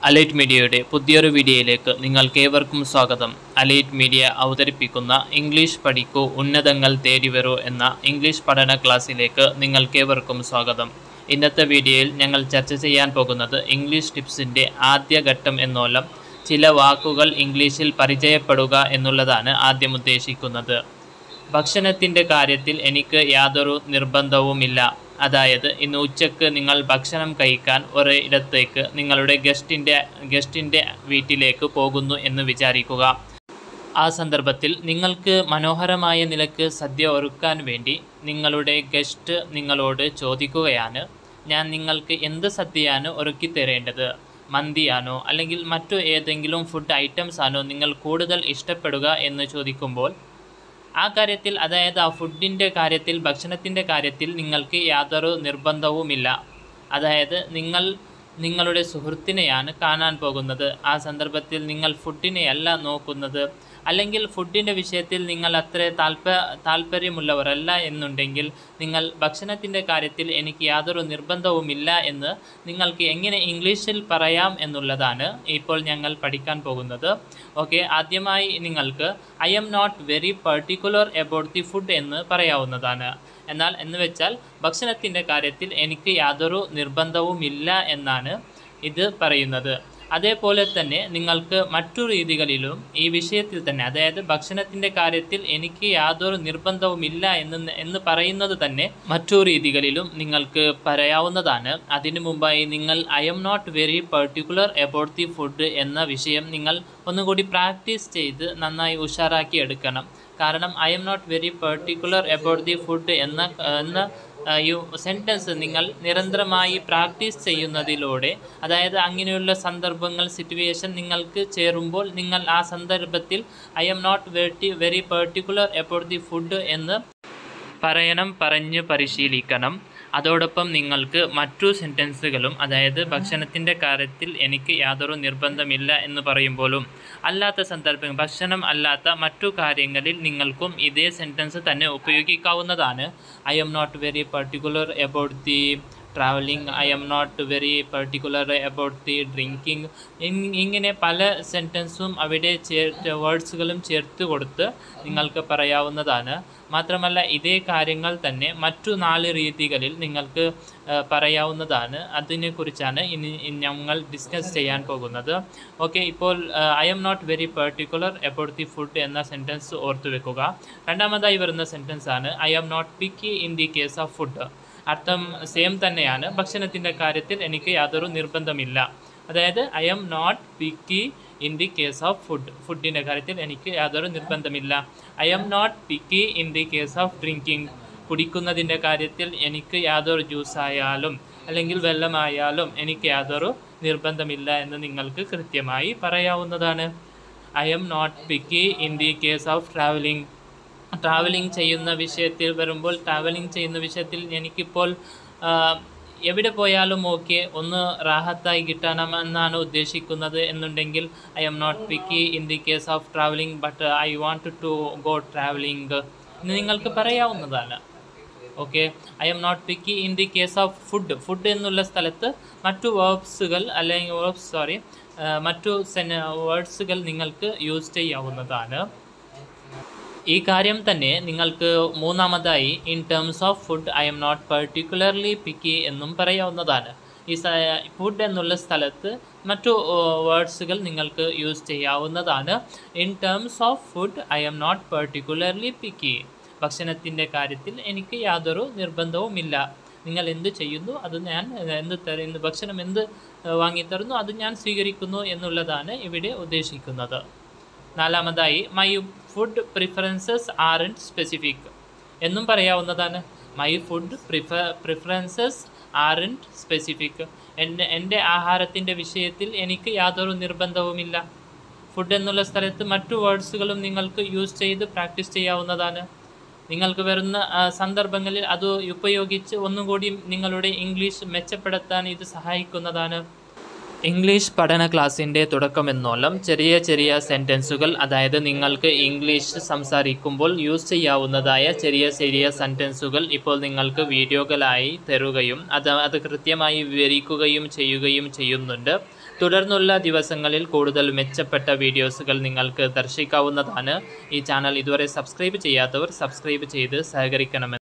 Alight മീഡിയയുടെ പുതിയൊരു വീഡിയോയിലേക്ക് നിങ്ങൾക്കേവർക്കും സ്വാഗതം അലൈറ്റ് മീഡിയ അവതരിപ്പിക്കുന്ന ഇംഗ്ലീഷ് പഠിക്കൂ ഉന്നതങ്ങൾ തേടി വരൂ എന്ന ഇംഗ്ലീഷ് പഠന ക്ലാസ്സിലേക്ക് നിങ്ങൾക്കേവർക്കും സ്വാഗതം ഇന്നത്തെ വീഡിയോയിൽ ഞങ്ങൾ ചർച്ച ചെയ്യാൻ പോകുന്നത് ഇംഗ്ലീഷ് ടിപ്സിൻ്റെ ആദ്യ ഘട്ടം എന്നോളം ചില വാക്കുകൾ ഇംഗ്ലീഷിൽ പരിചയപ്പെടുക എന്നുള്ളതാണ് ആദ്യം ഉദ്ദേശിക്കുന്നത് ഭക്ഷണത്തിൻ്റെ കാര്യത്തിൽ എനിക്ക് യാതൊരു നിർബന്ധവുമില്ല അതായത് ഇന്ന് ഉച്ചക്ക് നിങ്ങൾ ഭക്ഷണം കഴിക്കാൻ ഒരിടത്തേക്ക് നിങ്ങളുടെ ഗസ്റ്റിൻ്റെ ഗസ്റ്റിൻ്റെ വീട്ടിലേക്ക് പോകുന്നു എന്ന് വിചാരിക്കുക ആ സന്ദർഭത്തിൽ നിങ്ങൾക്ക് മനോഹരമായ നിലക്ക് സദ്യ ഒരുക്കാൻ വേണ്ടി നിങ്ങളുടെ ഗസ്റ്റ് നിങ്ങളോട് ചോദിക്കുകയാണ് ഞാൻ നിങ്ങൾക്ക് എന്ത് സദ്യയാണ് ഒരുക്കി തരേണ്ടത് മന്തിയാണോ അല്ലെങ്കിൽ മറ്റു ഏതെങ്കിലും ഫുഡ് ഐറ്റംസ് ആണോ നിങ്ങൾ കൂടുതൽ ഇഷ്ടപ്പെടുക എന്ന് ചോദിക്കുമ്പോൾ ആ കാര്യത്തിൽ അതായത് ആ ഫുഡിൻ്റെ കാര്യത്തിൽ ഭക്ഷണത്തിൻ്റെ കാര്യത്തിൽ നിങ്ങൾക്ക് യാതൊരു നിർബന്ധവുമില്ല അതായത് നിങ്ങൾ നിങ്ങളുടെ സുഹൃത്തിനെയാണ് കാണാൻ പോകുന്നത് ആ സന്ദർഭത്തിൽ നിങ്ങൾ ഫുഡിനെയല്ല നോക്കുന്നത് അല്ലെങ്കിൽ ഫുഡിൻ്റെ വിഷയത്തിൽ നിങ്ങൾ അത്ര താല്പ താല്പര്യമുള്ളവരല്ല എന്നുണ്ടെങ്കിൽ നിങ്ങൾ ഭക്ഷണത്തിൻ്റെ കാര്യത്തിൽ എനിക്ക് യാതൊരു നിർബന്ധവുമില്ല എന്ന് നിങ്ങൾക്ക് എങ്ങനെ ഇംഗ്ലീഷിൽ പറയാം എന്നുള്ളതാണ് ഇപ്പോൾ ഞങ്ങൾ പഠിക്കാൻ പോകുന്നത് ഓക്കെ ആദ്യമായി നിങ്ങൾക്ക് I'm not very particular about the food എന്ന് പറയാവുന്നതാണ് എന്നാൽ എന്ന് വെച്ചാൽ ഭക്ഷണത്തിൻ്റെ കാര്യത്തിൽ എനിക്ക് യാതൊരു നിർബന്ധവുമില്ല എന്നാണ് ഇത് പറയുന്നത് അതേപോലെ തന്നെ നിങ്ങൾക്ക് മറ്റു രീതികളിലും ഈ വിഷയത്തിൽ തന്നെ അതായത് ഭക്ഷണത്തിൻ്റെ കാര്യത്തിൽ എനിക്ക് യാതൊരു നിർബന്ധവുമില്ല എന്ന് എന്ന് പറയുന്നത് തന്നെ മറ്റു രീതികളിലും നിങ്ങൾക്ക് പറയാവുന്നതാണ് അതിനു മുമ്പായി നിങ്ങൾ I'm not very particular about the food എന്ന വിഷയം നിങ്ങൾ ഒന്നുകൂടി പ്രാക്ടീസ് ചെയ്ത് നന്നായി ഉഷാറാക്കി എടുക്കണം കാരണം I'm not very particular about the food എന്ന എന്ന യു സെൻറ്റൻസ് നിങ്ങൾ നിരന്തരമായി പ്രാക്ടീസ് ചെയ്യുന്നതിലൂടെ അതായത് അങ്ങനെയുള്ള സന്ദർഭങ്ങൾ സിറ്റുവേഷൻ നിങ്ങൾക്ക് ചേരുമ്പോൾ നിങ്ങൾ ആ സന്ദർഭത്തിൽ I'm not very very particular about the food എന്ന് പറയണം പറഞ്ഞ് പരിശീലിക്കണം അതോടൊപ്പം നിങ്ങൾക്ക് മറ്റു സെൻറ്റൻസുകളും അതായത് ഭക്ഷണത്തിൻ്റെ കാര്യത്തിൽ എനിക്ക് യാതൊരു നിർബന്ധമില്ല എന്ന് പറയുമ്പോഴും അല്ലാത്ത സന്ദർഭം ഭക്ഷണം അല്ലാത്ത മറ്റു കാര്യങ്ങളിൽ നിങ്ങൾക്കും ഇതേ സെൻറ്റൻസ് തന്നെ ഉപയോഗിക്കാവുന്നതാണ് I'm not very particular about the travelling I'm not very particular about the drinking ഇങ്ങനെ പല സെൻറ്റൻസും അവിടെ ചേർത്ത് വേർഡ്സുകളും ചേർത്ത് കൊടുത്ത് നിങ്ങൾക്ക് പറയാവുന്നതാണ് മാത്രമല്ല ഇതേ കാര്യങ്ങൾ തന്നെ മറ്റു നാല് രീതികളിൽ നിങ്ങൾക്ക് പറയാവുന്നതാണ് അതിനെക്കുറിച്ചാണ് ഇനി ഞങ്ങൾ ഡിസ്കസ് ചെയ്യാൻ പോകുന്നത് ഓക്കെ ഇപ്പോൾ I'm not very particular about the food എന്ന സെൻറ്റൻസ് ഓർത്തു വെക്കുക രണ്ടാമതായി വരുന്ന സെൻറ്റൻസ് ആണ് I'm not picky in the case of food അർത്ഥം സെയിം തന്നെയാണ് ഭക്ഷണത്തിൻ്റെ കാര്യത്തിൽ എനിക്ക് യാതൊരു നിർബന്ധമില്ല അതായത് I'm not picky in the case of food ഫുഡിൻ്റെ കാര്യത്തിൽ എനിക്ക് യാതൊരു നിർബന്ധമില്ല I'm not picky in the case of drinking കുടിക്കുന്നതിൻ്റെ കാര്യത്തിൽ എനിക്ക് യാതൊരു ജ്യൂസായാലും അല്ലെങ്കിൽ വെള്ളമായാലും എനിക്ക് യാതൊരു നിർബന്ധമില്ല എന്ന് നിങ്ങൾക്ക് കൃത്യമായി പറയാവുന്നതാണ് I'm not picky in the case of travelling travelling ചെയ്യുന്ന വിഷയത്തിൽ വരുമ്പോൾ ട്രാവലിംഗ് ചെയ്യുന്ന വിഷയത്തിൽ എനിക്കിപ്പോൾ എവിടെ പോയാലും ഓക്കെ ഒന്ന് റാഹത്തായി കിട്ടണമെന്നാണ് ഉദ്ദേശിക്കുന്നത് എന്നുണ്ടെങ്കിൽ I'm not picky in the case of travelling but I want to go travelling എന്ന് നിങ്ങൾക്ക് പറയാവുന്നതാണ് okay I'm not picky in the case of food food എന്നുള്ള സ്ഥലത്ത് മറ്റു വേർബ്സുകൾ അല്ലെങ്കിൽ വേർബ്സ് സോറി മറ്റു സെൻ വേർഡ്സുകൾ നിങ്ങൾക്ക് യൂസ് ചെയ്യാവുന്നതാണ് ഈ കാര്യം തന്നെ നിങ്ങൾക്ക് മൂന്നാമതായി in terms of food I'm not particularly picky എന്നും പറയാവുന്നതാണ് ഈ ഫുഡ് എന്നുള്ള സ്ഥലത്ത് മറ്റു വേർഡ്സുകൾ നിങ്ങൾക്ക് യൂസ് ചെയ്യാവുന്നതാണ് in terms of food I'm not particularly picky ഭക്ഷണത്തിൻ്റെ കാര്യത്തിൽ എനിക്ക് യാതൊരു നിർബന്ധവുമില്ല നിങ്ങൾ എന്ത് ചെയ്യുന്നു അത് ഞാൻ എന്ത് തരുന്നു ഭക്ഷണം എന്ത് വാങ്ങിത്തരുന്നു അത് ഞാൻ സ്വീകരിക്കുന്നു എന്നുള്ളതാണ് ഇവിടെ ഉദ്ദേശിക്കുന്നത് നാലാമതായി my food preferences aren't specific എന്നും പറയാവുന്നതാണ് my food prefer preferences aren't specific എൻ്റെ എൻ്റെ ആഹാരത്തിൻ്റെ വിഷയത്തിൽ എനിക്ക് യാതൊരു നിർബന്ധവുമില്ല ഫുഡ് എന്നുള്ള സ്ഥലത്ത് മറ്റു വേർഡ്സുകളും നിങ്ങൾക്ക് യൂസ് ചെയ്ത് പ്രാക്ടീസ് ചെയ്യാവുന്നതാണ് നിങ്ങൾക്ക് വരുന്ന സന്ദർഭങ്ങളിൽ അത് ഉപയോഗിച്ച് ഒന്നുകൂടി നിങ്ങളുടെ ഇംഗ്ലീഷ് മെച്ചപ്പെടുത്താൻ ഇത് സഹായിക്കുന്നതാണ് ഇംഗ്ലീഷ് പഠന ക്ലാസ്സിൻ്റെ തുടക്കമെന്നോളം ചെറിയ ചെറിയ സെൻറ്റൻസുകൾ അതായത് നിങ്ങൾക്ക് ഇംഗ്ലീഷ് സംസാരിക്കുമ്പോൾ യൂസ് ചെയ്യാവുന്നതായ ചെറിയ ചെറിയ സെൻറ്റൻസുകൾ ഇപ്പോൾ നിങ്ങൾക്ക് വീഡിയോകളായി തരുകയും അത് അത് കൃത്യമായി വിവരിക്കുകയും ചെയ്യുകയും ചെയ്യുന്നുണ്ട് തുടർന്നുള്ള ദിവസങ്ങളിൽ കൂടുതൽ മെച്ചപ്പെട്ട വീഡിയോസുകൾ നിങ്ങൾക്ക് ദർശിക്കാവുന്നതാണ് ഈ ചാനൽ ഇതുവരെ സബ്സ്ക്രൈബ് ചെയ്യാത്തവർ സബ്സ്ക്രൈബ് ചെയ്ത് സഹകരിക്കണമെന്ന്